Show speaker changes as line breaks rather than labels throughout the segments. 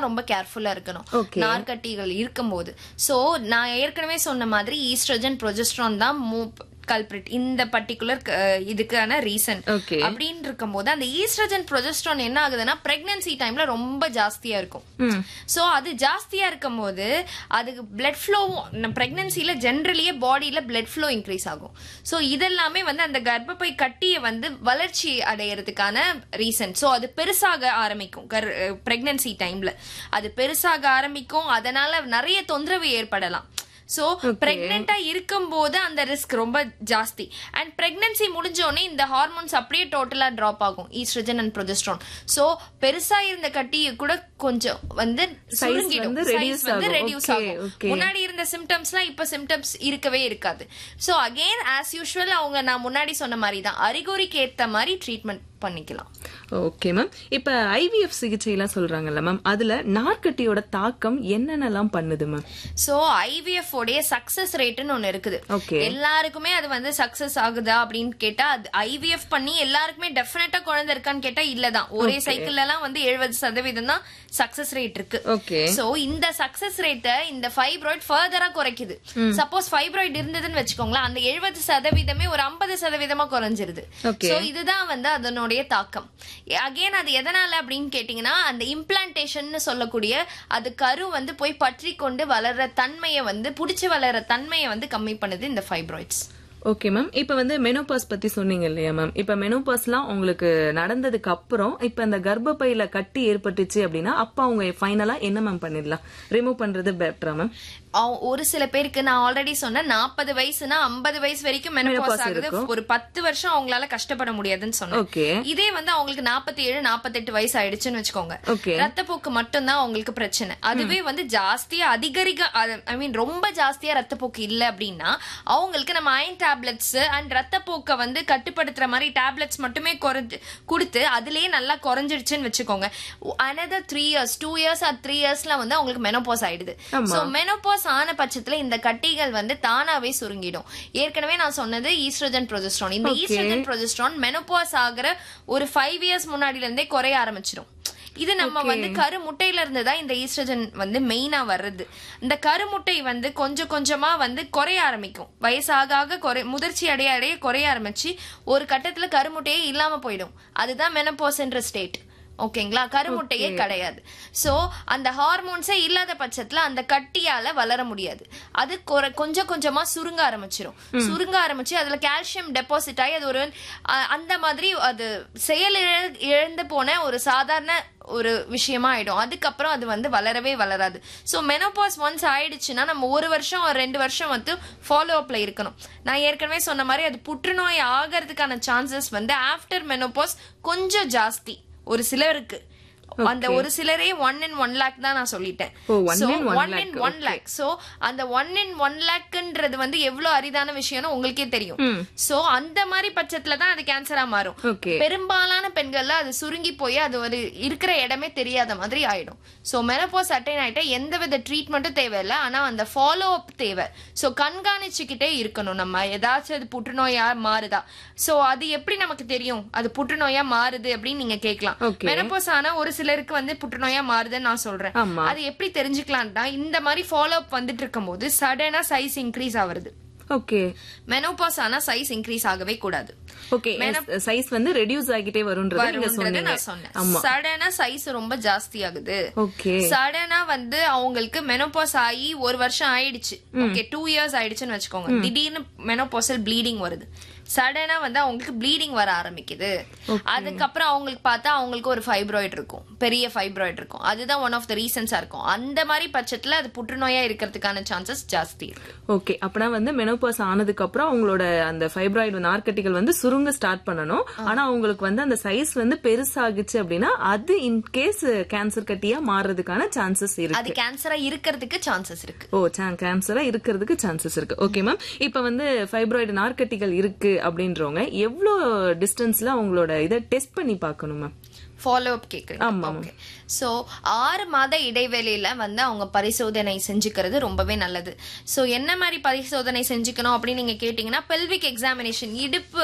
ரொம்ப கேர்ஃபுல்லா இருக்கணும்
Okay.
நார்கட்டிகள் இருக்கும்போது சோ நான் ஏற்கனவே சொன்ன மாதிரி ஈஸ்ட்ரஜன் ப்ரொஜெஸ்ட்ரான் தான் கல்பிரிட் இந்த பர்டிகுலர் இதுக்கான ரீசன்
Okay.
அப்படின்னு இருக்கும்போது அந்த ஈஸ்ட்ரஜன் ப்ரொஜெஸ்ட்ரான் என்ன ஆகுதுன்னா பிரெக்னன்சி டைம்ல ரொம்ப ஜாஸ்தியா இருக்கும்
ம்.
சோ அது ஜாஸ்தியா இருக்கும்போது அதுக்கு பிளட் ஃப்ளோ பிரெக்னன்சில ஜென்ரலியே பாடியில பிளட் ஃப்ளோ இன்க்ரீஸ் ஆகும் சோ இதெல்லாமே வந்து அந்த கர்ப்பப்பை கட்டியை வந்து வளர்ச்சி அடையறதுக்கான ரீசன் சோ அது பெருசாக ஆரம்பிக்கும் பிரெக்னன்சி டைம்ல அது பெருசாக ஆரம்பிக்கும் அதனால நிறைய தொந்தரவு ஏற்படலாம் சோ பிரெக்னெண்டா இருக்கும்போது அந்த ரிஸ்க் ரொம்ப ஜாஸ்தி அண்ட் பிரெக்னன்சி முடிஞ்ச உடனே இந்த ஹார்மோன்ஸ் அப்படியே டோட்டலா டிராப் ஆகும் ஈஸ்ட்ரஜன் அண்ட் ப்ரொஜெஸ்ட்ரான் சோ பெருசா இருந்த கட்டியை கூட கொஞ்சம் வந்து சுருங்கிடும்
வந்து
Size
reduce
வந்து
ஆகும்.
ரெடியூஸ்
Okay,
ஆகும்
okay.
முன்னாடி இருந்த சிம்டம்ஸ்லாம் இப்ப சிம்டம்ஸ் இருக்கவே இருக்காது சோ அகைன் ஆஸ் யூஷுவல் அவங்க நான் முன்னாடி சொன்ன மாதிரி தான் அறிகுறிக்கு ஏத்த மாதிரி ட்ரீட்மெண்ட் பண்ணிக்கலாம்
ஓகே மேம் இப்ப ஐவிஎஃப் சிகிச்சை எல்லாம் சொல்றாங்கல்ல மேம் அதுல நார்க்கட்டியோட தாக்கம் என்னென்னலாம் பண்ணுது மேம்
சோ ஐவிஎஃப் உடைய சக்சஸ் ரேட்னு ஒண்ணு இருக்குது
Okay.
எல்லாருக்குமே அது வந்து சக்சஸ் ஆகுதா அப்படின்னு கேட்டா அது ஐவிஎஃப் பண்ணி எல்லாருக்குமே டெஃபினட்டா குழந்தை இருக்கான்னு கேட்டா இல்லதான் ஒரே சைக்கிள்ல எல்லாம் வந்து எழுபது சதவீதம் தான் சக்சஸ் ரேட் இருக்கு
ஓகே
சோ இந்த சக்சஸ் ரேட்டை இந்த ஃபைப்ராய்ட் ஃபர்தரா குறைக்குது சப்போஸ் ஃபைப்ராய்டு இருந்ததுன்னு வச்சுக்கோங்களேன் அந்த எழுபது சதவீதமே ஒரு ஐம்பது சதவீதமா குறைஞ்சிருது
Okay.
சோ இதுதான் வந்து அதனுடைய தாக்கம் அகைன் அது எதனால அப்படின்னு கேட்டீங்கன்னா அந்த இம்ப்ளான்டேஷன் சொல்லக்கூடிய அது கரு வந்து போய் பற்றி கொண்டு வளர்ற தன்மையை வந்து புடிச்சு வளர்ற தன்மையை வந்து கம்மி பண்ணுது இந்த ஃபைப்ராய்ட்ஸ்
ஓகே மேம் இப்ப வந்து மெனோபாஸ் பத்தி சொன்னீங்க இல்லையா மேம் இப்ப மெனோபாஸ்லாம் உங்களுக்கு நடந்ததுக்கு அப்புறம் இப்ப இந்த கர்ப்பப்பையில கட்டி ஏற்பட்டுச்சு அப்படின்னா அப்ப அவங்க ஃபைனலா என்ன மேம் பண்ணிடலாம் ரிமூவ் பண்றது பெட்டரா மேம்
அவ- ஒரு சில பேருக்கு நான் ஆல்ரெடி சொன்னேன் நாற்பது வயசுனா ஐம்பது வயசு வரைக்கும் மெனோபாஸ்
Menopause
ஆகுது
இருக்கும்.
ஒரு பத்து வருஷம் அவங்களால கஷ்டப்பட முடியாதுன்னு சொன்னேன்
ஓகே
இதே வந்து அவங்களுக்கு நாற்பத்தி ஏழு நாற்பத்தெட்டு வயசு ஆயிடுச்சுன்னு வச்சுக்கோங்க
ஓகே
ரத்தப்போக்கு மட்டும்தான் அவங்களுக்கு பிரச்சனை அதுவே வந்து ஜாஸ்தியா அதிகரிக்க ஐ மீன் ரொம்ப ஜாஸ்தியா ரத்தப்போக்கு இல்ல அப்படின்னா அவங்களுக்கு நம்ம அயன் டேப்லெட்ஸ் அண்ட் ரத்தப்போக்கை வந்து கட்டுப்படுத்துற மாதிரி டேப்லெட்ஸ் மட்டுமே குறைஞ்சு கொடுத்து அதுலயே நல்லா குறைஞ்சிடுச்சுன்னு வச்சுக்கோங்க another three years two years or three இயர்ஸ்ல வந்து அவங்களுக்கு மெனோபாஸ் ஆயிடுது
ஆமா.
சோ மெனோபாஸ் ஆன பட்சத்துல இந்த கட்டிகள் வந்து தானாவே சுருங்கிடும் ஏற்கனவே நான் சொன்னது ஈஸ்ட்ரோஜன் ப்ரொஜெஸ்ட்ரான் இந்த
Okay.
ஈஸ்ட்ரோஜன் ப்ரொஜெஸ்ட்ரான் மெனோபாஸ் ஆகுற ஒரு ஃபைவ் இயர்ஸ் முன்னாடில இருந்தே குறைய ஆரம்பிச்சிடும் இது நம்ம வந்து கருமுட்டையில இருந்து தான் இந்த ஈஸ்ட்ரஜன் வந்து மெயினா வர்றது இந்த கருமுட்டை வந்து கொஞ்சம் கொஞ்சமா வந்து குறைய ஆரம்பிக்கும் வயசாக ஆக குறை முதிர்ச்சி அடைய அடைய குறைய ஆரம்பிச்சு ஒரு கட்டத்துல கருமுட்டையே இல்லாம போயிடும் அதுதான் மெனப்போஸ்ன்ற ஸ்டேட் ஓகேங்களா கருமுட்டையே கிடையாது சோ அந்த ஹார்மோன்ஸே இல்லாத பட்சத்துல அந்த கட்டியால வளர முடியாது அது கொர- கொஞ்சம் கொஞ்சமா சுருங்க ஆரம்பிச்சிரும் சுருங்க ஆரம்பிச்சு அதுல கால்சியம் டெபாசிட் ஆகி அது ஒரு அ- அந்த மாதிரி அது செயல் இழ- இழந்து போன ஒரு சாதாரண ஒரு விஷயமா ஆயிடும் அதுக்கப்புறம் அது வந்து வளரவே வளராது ஸோ மெனோபாஸ் ஒன்ஸ் ஆயிடுச்சுன்னா நம்ம ஒரு வருஷம் ஒரு ரெண்டு வருஷம் வந்து ஃபாலோ அப்ல இருக்கணும் நான் ஏற்கனவே சொன்ன மாதிரி அது புற்றுநோய் ஆகிறதுக்கான சான்சஸ் வந்து ஆஃப்டர் மெனோபாஸ் கொஞ்சம் ஜாஸ்தி ஒரு சிலருக்கு அந்த ஒரு சிலரே ஒன் இன் ஒன் லேக் தான் நான் சொல்லிட்டேன்
oh, one in one
one in
lakh,
one lakh so அந்த ஒன் இன் ஒன் லேக்ன்றது வந்து எவ்வளவு அரிதான விஷயம்னு உங்களுக்கே தெரியும் சோ அந்த மாதிரி பட்சத்துல தான் அது கேன்சரா மாறும்
ஓகே
பெரும்பாலான பெண்கள்ல அது சுருங்கி போய் அது ஒரு இருக்கிற இடமே தெரியாத மாதிரி ஆயிடும் சோ மெனப்போஸ் அட்டைன் ஆயிட்டா எந்த வித ட்ரீட்மெண்ட்டும் தேவையில்லை ஆனா அந்த ஃபாலோ அப் தேவை சோ கண்காணிச்சுக்கிட்டே இருக்கணும் நம்ம ஏதாச்சும் அது புற்றுநோயா மாறுதா சோ அது எப்படி நமக்கு தெரியும் அது புற்றுநோயா மாறுது அப்படின்னு நீங்க கேட்கலாம்
Okay.
மெனப்போஸ் ஆனா ஒரு சிலருக்கு வந்து புற்றுநோயா மாறுதுன்னு நான் சொல்றேன்
ஆமா
அது எப்படி தெரிஞ்சுக்கலாம்னா இந்த மாதிரி ஃபாலோ அப் வந்துட்டு இருக்கும்போது சடனா சைஸ் இன்க்ரீஸ் ஆகுறது
ஓகே
மெனோபாஸ் ஆனா சைஸ் இன்க்ரீஸ் ஆகவே கூடாது
ஓகே சைஸ் வந்து ரெடியூஸ் ஆகிட்டே வரும்ன்றது நீங்க
வரும்ன்றதை
சொன்னீங்க
நான் சொன்னேன்
ஆமா
சடனா சைஸ் ரொம்ப ஜாஸ்தி ஆகுது
ஓகே
சடனா வந்து அவங்களுக்கு மெனோபாஸ் ஆகி ஒரு வருஷம் ஆயிடுச்சு ஓகே டூ இயர்ஸ் ஆயிடுச்சுன்னு வச்சுக்கோங்க திடீர்னு மெனோபாசல் ப்ளீடிங் வருது சடனா வந்து அவங்களுக்கு ப்ளீடிங் வர ஆரம்பிக்குது அதுக்கப்புறம் அவங்களுக்கு பார்த்தா அவங்களுக்கு ஒரு ஃபைப்ராய்டு இருக்கும் பெரிய ஃபைப்ராய்டு இருக்கும் அதுதான் ஒன் ஆஃப் த ரீசன்ஸா இருக்கும் அந்த மாதிரி பட்சத்துல அது புற்றுநோயா இருக்கிறதுக்கான சான்சஸ் ஜாஸ்தி இருக்கு
ஓகே அப்பனா வந்து மெனோபாஸ் ஆனதுக்கு அப்புறம் அவங்களோட அந்த ஃபைப்ராய்டு நார்க்கட்டிகள் வந்து சுருங்க ஸ்டார்ட் பண்ணணும் ஆனா அவங்களுக்கு வந்து அந்த சைஸ் வந்து பெருசாகுச்சு அப்படின்னா அது இன் கேஸ் கேன்சர் கட்டியா மாறுறதுக்கான சான்சஸ் இருக்கு
அது கேன்சரா இருக்கிறதுக்கு சான்சஸ் இருக்கு
ஓ கேன்சரா இருக்கிறதுக்கு சான்சஸ் இருக்கு ஓகே மேம் இப்ப வந்து ஃபைப்ராய்டு நார்க்கட்டிகள் இருக்கு அப்படின்றவங்க எவ்வளவு டிஸ்டன்ஸ்ல அவங்களோட இதை டெஸ்ட் பண்ணி பார்க்கணும் மேம்
ஃபாலோ அப் கேக்குறீங்க
ஆமா.
ஓகே சோ ஆறு மாத இடைவெளியில வந்து அவங்க பரிசோதனை செஞ்சுக்கிறது ரொம்பவே நல்லது சோ என்ன மாதிரி பரிசோதனை செஞ்சுக்கணும் அப்படின்னு நீங்க கேட்டீங்கன்னா பெல்விக் எக்ஸாமினேஷன் இடுப்பு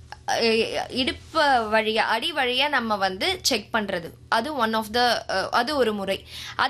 அஹ், இடுப்பு வழியா அடி வழியா நம்ம வந்து செக் பண்றது அது ஒன் ஆஃப் த அது ஒரு முறை